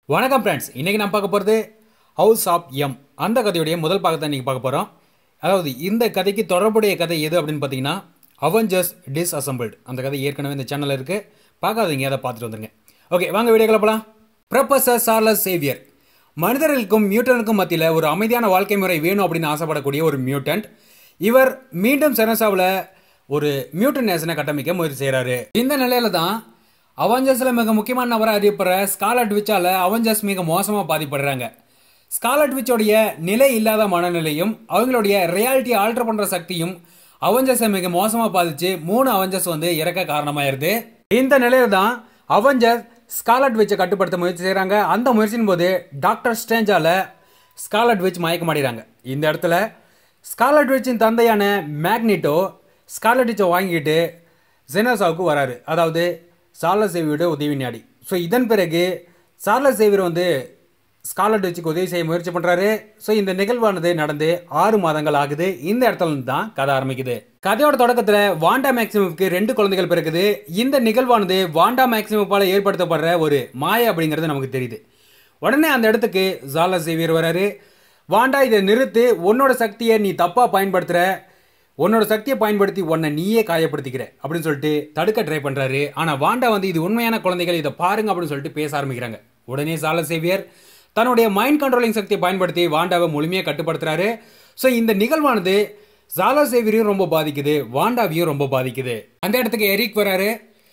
வணக்கம் ஃப்ரெண்ட்ஸ் இன்றைக்கி நான் பார்க்க போகிறது ஹவுஸ் ஆஃப் எம் அந்த கதையுடைய முதல் பாகத்தை இன்றைக்கி பார்க்க போகிறோம் அதாவது இந்த கதைக்கு தொடர்புடைய கதை எது அப்படின்னு பார்த்தீங்கன்னா அவெஞ்சர்ஸ் டிஸ்அசம்பிள்டு அந்த கதை ஏற்கனவே இந்த சேனலில் இருக்குது பார்க்காதீங்க அதை பார்த்துட்டு வந்துருங்க ஓகே வாங்க வீடியோ கிளப்பலாம் ப்ரொஃபஸர் சார்லஸ் சேவியர் மனிதர்களுக்கும் மியூட்டனுக்கும் மத்தியில் ஒரு அமைதியான வாழ்க்கை முறை வேணும் அப்படின்னு ஆசைப்படக்கூடிய ஒரு மியூட்டன்ட் இவர் மீண்டும் செனசாவில் ஒரு மியூட்டன் நேஷனை கட்டமைக்க முயற்சி செய்கிறாரு இந்த நிலையில தான் அவெஞ்சர்ஸில் மிக முக்கியமான நபராக அறியப்படுற ஸ்காலட் விச்சால் அவெஞ்சர்ஸ் மிக மோசமாக பாதிப்படுறாங்க ஸ்காலட் விச்சோடைய நிலை இல்லாத மனநிலையும் அவங்களுடைய ரியாலிட்டியை ஆல்டர் பண்ணுற சக்தியும் அவெஞ்சர்ஸை மிக மோசமாக பாதிச்சு மூணு அவெஞ்சர்ஸ் வந்து இறக்க காரணமாயிருது இந்த நிலையில தான் அவெஞ்சர்ஸ் ஸ்காலட் விச்சை கட்டுப்படுத்த முயற்சி செய்கிறாங்க அந்த முயற்சியின் போது டாக்டர் ஸ்ட்ரேஞ்சால ஸ்காலட் விச் மயக்க மாட்டேறாங்க இந்த இடத்துல ஸ்காலட் விச்சின் தந்தையான மேக்னிட்டோ ஸ்காலட் விச்சை வாங்கிட்டு ஜெனசாவுக்கு வராரு அதாவது சார்லஸ் சேவியோட உதவி நாடி ஸோ இதன் பிறகு சார்லஸ் சேவியர் வந்து ஸ்காலட் வச்சுக்கு உதவி செய்ய முயற்சி பண்ணுறாரு ஸோ இந்த நிகழ்வானது நடந்து ஆறு மாதங்கள் ஆகுது இந்த இடத்துல இருந்து தான் கதை ஆரம்பிக்குது கதையோட தொடக்கத்தில் வாண்டா மேக்சிமுக்கு ரெண்டு குழந்தைகள் பிறகுது இந்த நிகழ்வானது வாண்டா மேக்சிமப்பால் ஏற்படுத்தப்படுற ஒரு மாய அப்படிங்கிறது நமக்கு தெரியுது உடனே அந்த இடத்துக்கு சார்லஸ் சேவியர் வராரு வாண்டா இதை நிறுத்து உன்னோட சக்தியை நீ தப்பாக பயன்படுத்துகிற உன்னோட சக்தியை பயன்படுத்தி உன்னை நீயே காயப்படுத்திக்கிற அப்படின்னு சொல்லிட்டு தடுக்க ட்ரை பண்ணுறாரு ஆனால் வாண்டா வந்து இது உண்மையான குழந்தைகள் இதை பாருங்க அப்படின்னு சொல்லிட்டு பேச ஆரம்பிக்கிறாங்க உடனே சார்லஸ் சேவியர் தன்னுடைய மைண்ட் கண்ட்ரோலிங் சக்தியை பயன்படுத்தி வாண்டாவை முழுமையாக கட்டுப்படுத்துறாரு ஸோ இந்த நிகழ்வானது சார்லஸ் சேவியரையும் ரொம்ப பாதிக்குது வாண்டாவையும் ரொம்ப பாதிக்குது அந்த இடத்துக்கு எரிக் வராரு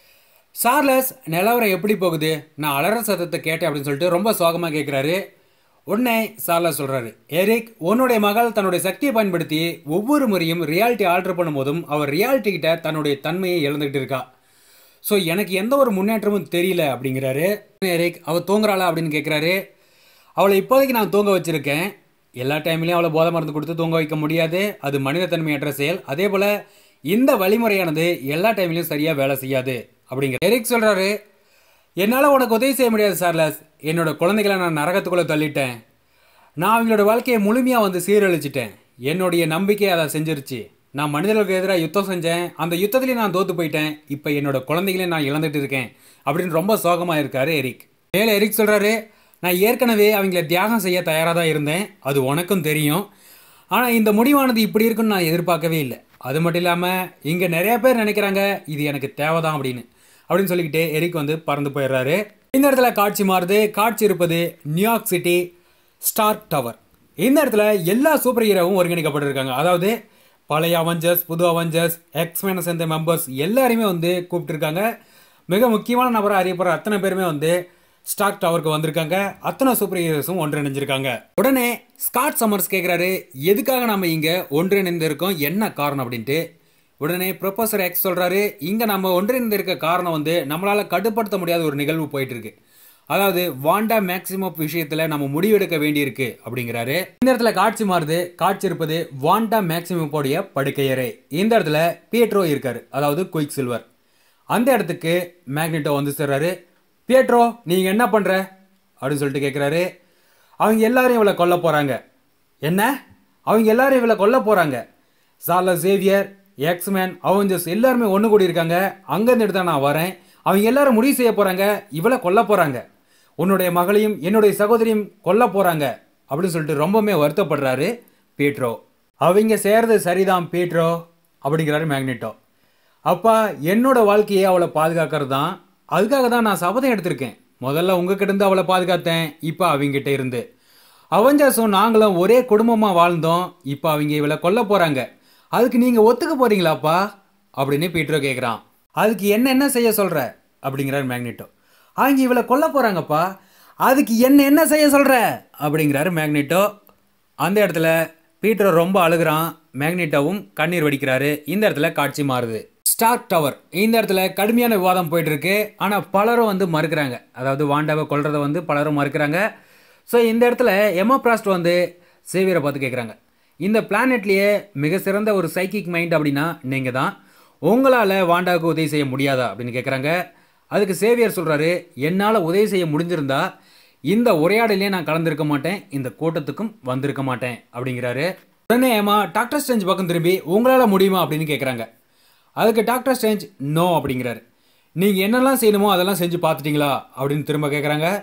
சார்லஸ் நிலவரம் எப்படி போகுது நான் அலற சத்தத்தை கேட்டேன் அப்படின்னு சொல்லிட்டு ரொம்ப சோகமாக கேட்குறாரு உடனே சார்லஸ் சொல்கிறாரு எரிக் உன்னுடைய மகள் தன்னுடைய சக்தியை பயன்படுத்தி ஒவ்வொரு முறையும் ரியாலிட்டி ஆல்டர் பண்ணும்போதும் அவர் ரியாலிட்டி கிட்ட தன்னுடைய தன்மையை இழந்துக்கிட்டு இருக்கா ஸோ எனக்கு எந்த ஒரு முன்னேற்றமும் தெரியல அப்படிங்கிறாரு எரிக் அவள் தூங்குறாளா அப்படின்னு கேட்குறாரு அவளை இப்போதைக்கு நான் தூங்க வச்சிருக்கேன் எல்லா டைம்லையும் அவளை போதை மருந்து கொடுத்து தூங்க வைக்க முடியாது அது மனிதத்தன்மையற்ற செயல் அதே போல் இந்த வழிமுறையானது எல்லா டைம்லையும் சரியாக வேலை செய்யாது அப்படிங்கிற எரிக் சொல்கிறாரு என்னால் உனக்கு உதவி செய்ய முடியாது சார்லஸ் என்னோட குழந்தைகளை நான் நரகத்துக்குள்ளே தள்ளிட்டேன் நான் அவங்களோட வாழ்க்கையை முழுமையாக வந்து சீரழிச்சிட்டேன் என்னுடைய நம்பிக்கை அதை செஞ்சிருச்சு நான் மனிதர்களுக்கு எதிராக யுத்தம் செஞ்சேன் அந்த யுத்தத்துலேயும் நான் தோத்து போயிட்டேன் இப்போ என்னோட குழந்தைகளையும் நான் இழந்துட்டு இருக்கேன் அப்படின்னு ரொம்ப சோகமாக இருக்காரு எரிக் மேலே எரிக் சொல்கிறாரு நான் ஏற்கனவே அவங்கள தியாகம் செய்ய தயாராக தான் இருந்தேன் அது உனக்கும் தெரியும் ஆனால் இந்த முடிவானது இப்படி இருக்குன்னு நான் எதிர்பார்க்கவே இல்லை அது மட்டும் இல்லாமல் இங்கே நிறைய பேர் நினைக்கிறாங்க இது எனக்கு தேவைதான் அப்படின்னு அப்படின்னு சொல்லிக்கிட்டு எரிக் வந்து பறந்து போயிடுறாரு இந்த இடத்துல காட்சி மாறுது காட்சி இருப்பது நியூயார்க் சிட்டி ஸ்டார்க் டவர் இந்த இடத்துல எல்லா சூப்பர் ஹீரோவும் ஒருங்கிணைக்கப்பட்டிருக்காங்க அதாவது பழைய அவெஞ்சர்ஸ் புது அவெஞ்சர்ஸ் எக்ஸ்மேனை சேர்ந்த மெம்பர்ஸ் எல்லாருமே வந்து கூப்பிட்டுருக்காங்க மிக முக்கியமான நபராக அறியப்படுற அத்தனை பேருமே வந்து ஸ்டாக் டவருக்கு வந்திருக்காங்க அத்தனை சூப்பர் ஹீரோஸும் ஒன்றிணைஞ்சிருக்காங்க உடனே ஸ்காட் சம்மர்ஸ் கேட்குறாரு எதுக்காக நம்ம இங்கே ஒன்றிணைந்து இருக்கோம் என்ன காரணம் அப்படின்ட்டு உடனே ப்ரொஃபஸர் எக்ஸ் சொல்கிறாரு இங்கே நம்ம ஒன்றிணைந்து இருக்க காரணம் வந்து நம்மளால் கட்டுப்படுத்த முடியாத ஒரு நிகழ்வு போயிட்டு இருக்கு அதாவது வாண்டா மேக்சிமம் விஷயத்தில் நம்ம முடிவெடுக்க வேண்டியிருக்கு அப்படிங்கிறாரு இந்த இடத்துல காட்சி மாறுது காட்சி இருப்பது வாண்டா மேக்சிமப்போடைய படுக்கையறை இந்த இடத்துல பியட்ரோ இருக்காரு அதாவது குயிக் சில்வர் அந்த இடத்துக்கு மேக்னெட்டோ வந்து சேர்றாரு பியட்ரோ நீங்கள் என்ன பண்ணுற அப்படின்னு சொல்லிட்டு கேட்குறாரு அவங்க எல்லாரும் இவளை கொல்ல போகிறாங்க என்ன அவங்க எல்லாரும் இவளை கொல்ல போகிறாங்க சார்ல சேவியர் எக்ஸ்மேன் அவஞ்சர்ஸ் எல்லாருமே ஒன்று கூடி இருக்காங்க அங்கேருந்து எடுத்து நான் வரேன் அவங்க எல்லாரும் முடிவு செய்ய போகிறாங்க இவளை கொல்ல போகிறாங்க உன்னுடைய மகளையும் என்னுடைய சகோதரியும் கொல்ல போகிறாங்க அப்படின்னு சொல்லிட்டு ரொம்பவுமே வருத்தப்படுறாரு பீட்ரோ அவங்க செய்கிறது சரிதான் பீட்ரோ அப்படிங்கிறாரு மேக்னெட்டோ அப்பா என்னோட வாழ்க்கையை அவளை பாதுகாக்கிறது தான் அதுக்காக தான் நான் சபதம் எடுத்திருக்கேன் முதல்ல உங்ககிட்ட இருந்து அவளை பாதுகாத்தேன் இப்போ அவங்ககிட்ட இருந்து அவஞ்சர்ஸும் நாங்களும் ஒரே குடும்பமாக வாழ்ந்தோம் இப்போ அவங்க இவளை கொல்ல போகிறாங்க அதுக்கு நீங்கள் ஒத்துக்க போகிறீங்களாப்பா அப்படின்னு பீட்ரோ கேட்குறான் அதுக்கு என்ன என்ன செய்ய சொல்கிற அப்படிங்கிறார் மேக்னெட்டோ அவங்க இவளை கொல்ல போகிறாங்கப்பா அதுக்கு என்ன என்ன செய்ய சொல்கிற அப்படிங்கிறாரு மேக்னெட்டோ அந்த இடத்துல பீட்ரோ ரொம்ப அழுகிறான் மேக்னெட்டோவும் கண்ணீர் வடிக்கிறாரு இந்த இடத்துல காட்சி மாறுது ஸ்டார்க் டவர் இந்த இடத்துல கடுமையான விவாதம் போயிட்டு இருக்கு ஆனால் பலரும் வந்து மறுக்கிறாங்க அதாவது வாண்டாவை கொல்றதை வந்து பலரும் மறுக்கிறாங்க ஸோ இந்த இடத்துல எமோப்ராஸ்ட் வந்து சேவியரை பார்த்து கேட்குறாங்க இந்த பிளானெட்லேயே மிக சிறந்த ஒரு சைக்கிக் மைண்ட் அப்படின்னா நீங்கள் தான் உங்களால் வாண்டாவுக்கு உதவி செய்ய முடியாதா அப்படின்னு கேட்குறாங்க அதுக்கு சேவியர் சொல்கிறாரு என்னால் உதவி செய்ய முடிஞ்சிருந்தா இந்த உரையாடலே நான் கலந்துருக்க மாட்டேன் இந்த கூட்டத்துக்கும் வந்திருக்க மாட்டேன் அப்படிங்கிறாரு உடனே ஏமா டாக்டர் ஸ்டேஞ்ச் பக்கம் திரும்பி உங்களால் முடியுமா அப்படின்னு கேட்குறாங்க அதுக்கு டாக்டர் ஸ்டேஞ்ச் நோ அப்படிங்கிறாரு நீங்கள் என்னெல்லாம் செய்யணுமோ அதெல்லாம் செஞ்சு பார்த்துட்டீங்களா அப்படின்னு திரும்ப கேட்குறாங்க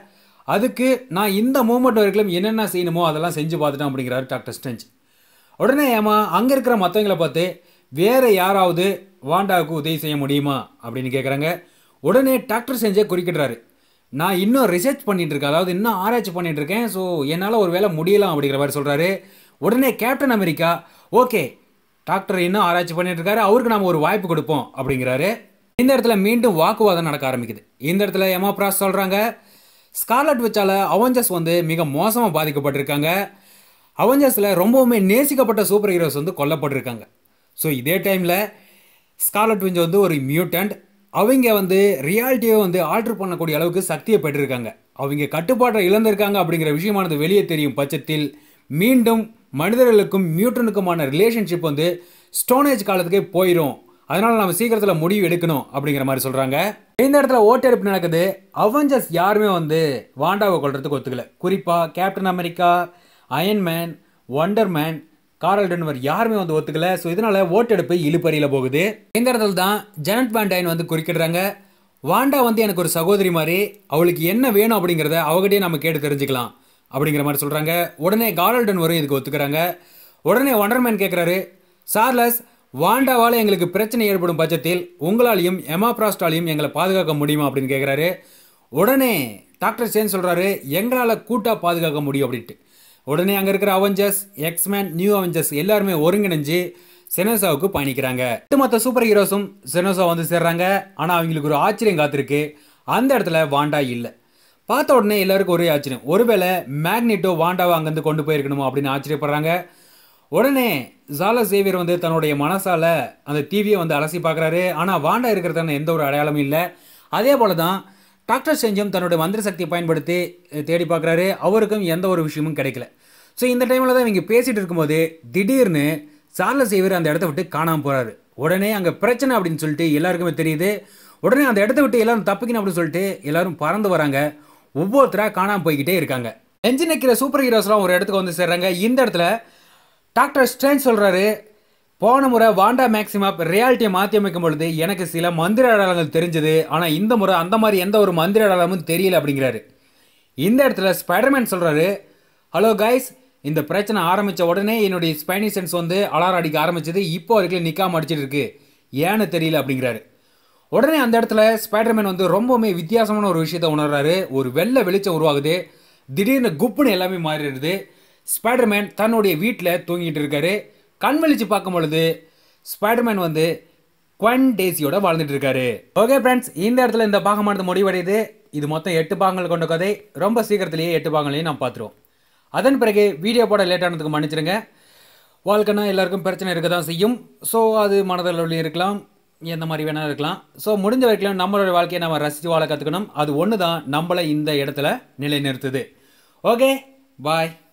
அதுக்கு நான் இந்த மூமெண்ட் வரைக்கும் என்னென்ன செய்யணுமோ அதெல்லாம் செஞ்சு பார்த்துட்டேன் அப்படிங்கிறாரு டாக்டர் ஸ்ட்ரெஞ்ச் உடனே ஏமா அங்கே இருக்கிற மற்றவங்கள பார்த்து வேற யாராவது வாண்டாவுக்கு உதவி செய்ய முடியுமா அப்படின்னு கேட்குறாங்க உடனே டாக்டர் செஞ்சே குறுக்கிடுறாரு நான் இன்னும் ரிசர்ச் பண்ணிட்டு இருக்கேன் அதாவது இன்னும் ஆராய்ச்சி பண்ணிட்டு இருக்கேன் ஸோ என்னால் ஒரு வேலை முடியலாம் அப்படிங்கிற மாதிரி சொல்கிறாரு உடனே கேப்டன் அமெரிக்கா ஓகே டாக்டர் இன்னும் ஆராய்ச்சி பண்ணிட்டு இருக்காரு அவருக்கு நாம ஒரு வாய்ப்பு கொடுப்போம் அப்படிங்கிறாரு இந்த இடத்துல மீண்டும் வாக்குவாதம் நடக்க ஆரம்பிக்குது இந்த இடத்துல எமா பிராஸ் சொல்கிறாங்க ஸ்கார்லட் வச்சால அவஞ்சஸ் வந்து மிக மோசமாக பாதிக்கப்பட்டிருக்காங்க அவஞ்சஸில் ரொம்பவுமே நேசிக்கப்பட்ட சூப்பர் ஹீரோஸ் வந்து கொல்லப்பட்டிருக்காங்க ஸோ இதே டைமில் ஸ்கார்லட் விஞ்ச் வந்து ஒரு மியூட்டன்ட் அவங்க வந்து ரியாலிட்டியை வந்து ஆல்டர் பண்ணக்கூடிய அளவுக்கு சக்தியை பெற்றிருக்காங்க அவங்க கட்டுப்பாட்டை இழந்திருக்காங்க அப்படிங்கிற விஷயமானது வெளியே தெரியும் பட்சத்தில் மீண்டும் மனிதர்களுக்கும் மியூட்டனுக்குமான ரிலேஷன்ஷிப் வந்து ஸ்டோனேஜ் காலத்துக்கே போயிடும் அதனால நம்ம சீக்கிரத்தில் முடிவு எடுக்கணும் அப்படிங்கிற மாதிரி சொல்கிறாங்க இந்த இடத்துல ஓட்டெடுப்பு நடக்குது அவஞ்சர்ஸ் யாருமே வந்து வாண்டாவை கொள்றதுக்கு ஒத்துக்கல குறிப்பாக Captain America Iron Man Wonder Man Carol Danvers யாருமே வந்து ஒத்துக்கல ஸோ இதனால ஓட்டெடுப்பு இழுப்பறியில் போகுது இந்த இடத்துல தான் ஜெனட் பாண்டைன் வந்து குறிக்கிடுறாங்க வாண்டா வந்து எனக்கு ஒரு சகோதரி மாதிரி அவளுக்கு என்ன வேணும் அப்படிங்கிறத அவகிட்டே நம்ம கேட்டு தெரிஞ்சுக்கலாம் அப்படிங்கிற மாதிரி சொல்கிறாங்க உடனே காரல் டென்வரும் இதுக்கு ஒத்துக்கிறாங்க உடனே ஒண்டர்மேன் கேட்குறாரு சார்லஸ் வாண்டாவால் எங்களுக்கு பிரச்சனை ஏற்படும் பட்சத்தில் உங்களாலையும் எமாப்ராஸ்டாலையும் எங்களை பாதுகாக்க முடியுமா அப்படின்னு கேட்குறாரு உடனே டாக்டர் சேன் சொல்கிறாரு எங்களால் கூட்டாக பாதுகாக்க முடியும் அப்படின்ட்டு உடனே அங்கே இருக்கிற அவெஞ்சர்ஸ் எக்ஸ்மேன் நியூ அவெஞ்சர்ஸ் எல்லாருமே ஒருங்கிணைஞ்சு செனோசாவுக்கு பயணிக்கிறாங்க மற்ற சூப்பர் ஹீரோஸும் செனோசா வந்து சேர்றாங்க ஆனால் அவங்களுக்கு ஒரு ஆச்சரியம் காத்திருக்கு அந்த இடத்துல வாண்டா இல்லை பார்த்த உடனே எல்லாருக்கும் ஒரே ஆச்சரியம் ஒருவேளை மேக்னெட்டோ வாண்டாவை அங்கேருந்து கொண்டு போயிருக்கணுமோ அப்படின்னு ஆச்சரியப்படுறாங்க உடனே ஜால சேவியர் வந்து தன்னுடைய மனசால அந்த டிவியை வந்து அலசி பார்க்குறாரு ஆனால் வாண்டா இருக்கிறதான எந்த ஒரு அடையாளமும் இல்லை அதே போல தான் டாக்டர் செஞ்சும் தன்னுடைய மந்திர சக்தியை பயன்படுத்தி தேடி பார்க்குறாரு அவருக்கும் எந்த ஒரு விஷயமும் கிடைக்கல ஸோ இந்த டைமில் தான் இவங்க பேசிகிட்டு இருக்கும்போது திடீர்னு சார்ல சேவியர் அந்த இடத்த விட்டு காணாமல் போகிறாரு உடனே அங்கே பிரச்சனை அப்படின்னு சொல்லிட்டு எல்லாருக்குமே தெரியுது உடனே அந்த இடத்த விட்டு எல்லாரும் தப்பிக்கணும் அப்படின்னு சொல்லிட்டு எல்லாரும் பறந்து வராங்க ஒவ்வொருத்தராக காணாமல் போய்கிட்டே இருக்காங்க எஞ்சி நிற்கிற சூப்பர் ஹீரோஸ்லாம் ஒரு இடத்துக்கு வந்து சேர்றாங்க இந்த இடத்துல டாக்டர் ஸ்ட்ரேஞ்ச் சொல்கிறாரு போன முறை வாண்டா மேக்ஸிமம் ரியாலிட்டியை மாற்றி அமைக்கும் பொழுது எனக்கு சில மந்திர அடையாளங்கள் தெரிஞ்சது ஆனால் இந்த முறை அந்த மாதிரி எந்த ஒரு மந்திர அடையாளமும் தெரியல அப்படிங்கிறாரு இந்த இடத்துல ஸ்பைடர்மேன் சொல்கிறாரு ஹலோ கைஸ் இந்த பிரச்சனை ஆரம்பித்த உடனே என்னுடைய ஸ்பைனி சென்ஸ் வந்து அலாரம் அடிக்க ஆரம்பிச்சது இப்போ வரைக்கும் நிற்காம அடிச்சிட்டு இருக்கு ஏன்னு தெரியல அப்படிங்கிறாரு உடனே அந்த இடத்துல ஸ்பைடர்மேன் வந்து ரொம்பவுமே வித்தியாசமான ஒரு விஷயத்தை உணர்றாரு ஒரு வெள்ளை வெளிச்சம் உருவாகுது திடீர்னு குப்புன்னு எல்லாமே மாறிடுது ஸ்பைடர்மேன் தன்னுடைய வீட்டில் தூங்கிட்டு இருக்காரு கண் விழிச்சு பார்க்கும் பொழுது ஸ்பைடர்மேன் வந்து குவன் டேசியோட வாழ்ந்துட்டு இருக்காரு ஓகே ஃப்ரெண்ட்ஸ் இந்த இடத்துல இந்த பாகமானது முடிவடையுது இது மொத்தம் எட்டு பாகங்கள் கொண்ட கதை ரொம்ப சீக்கிரத்திலேயே எட்டு பாகங்களையும் நாம் பார்த்துருவோம் அதன் பிறகு வீடியோ போட லேட் ஆனதுக்கு மன்னிச்சிருங்க வாழ்க்கைனா எல்லாருக்கும் பிரச்சனை இருக்க தான் செய்யும் ஸோ அது மனதளவில் இருக்கலாம் எந்த மாதிரி வேணாலும் இருக்கலாம் ஸோ முடிஞ்ச வரைக்கும் நம்மளோட வாழ்க்கையை நம்ம ரசித்து வாழ கற்றுக்கணும் அது ஒன்று தான் நம்மளை இந்த இடத்துல நிலைநிறுத்துது ஓகே பாய்